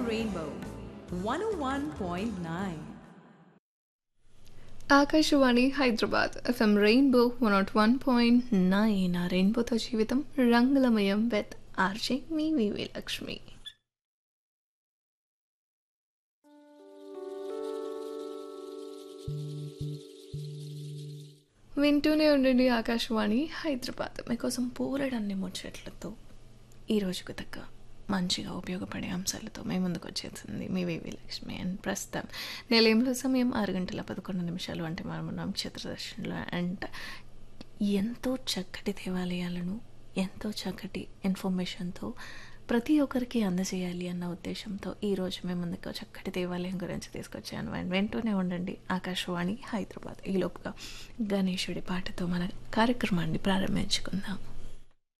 Rainbow 101.9. Akashvani Hyderabad FM rainbow one nought one point nine ఆ రెయిన్బోతో జీవితం రంగులమయం విత్ ఆర్జే మీ వివి లక్ష్మి వింటూనే ఉండండి ఆకాశవాణి హైదరాబాద్ మీకోసం పూలడన్ని ముచ్చట్లతో ఈ రోజుకు తగ్గ మంచిగా ఉపయోగపడే అంశాలతో మేము ముందుకు వచ్చేసింది మీ వివి లక్ష్మి అండ్ ప్రస్తుతం నిలయంలో సమయం ఆరు గంటల పదకొండు నిమిషాలు అంటే మనం ఉన్నాం క్షేత్రదర్శనంలో అండ్ ఎంతో చక్కటి దేవాలయాలను ఎంతో చక్కటి ఇన్ఫర్మేషన్తో ప్రతి ఒక్కరికి అందజేయాలి అన్న ఉద్దేశంతో ఈరోజు మేము ముందుకు చక్కటి దేవాలయం గురించి తీసుకొచ్చాను అండ్ వెంటనే ఉండండి ఆకాశవాణి హైదరాబాద్ ఈలోపుగా గణేశుడి పాటతో మన కార్యక్రమాన్ని ప్రారంభించుకుందాం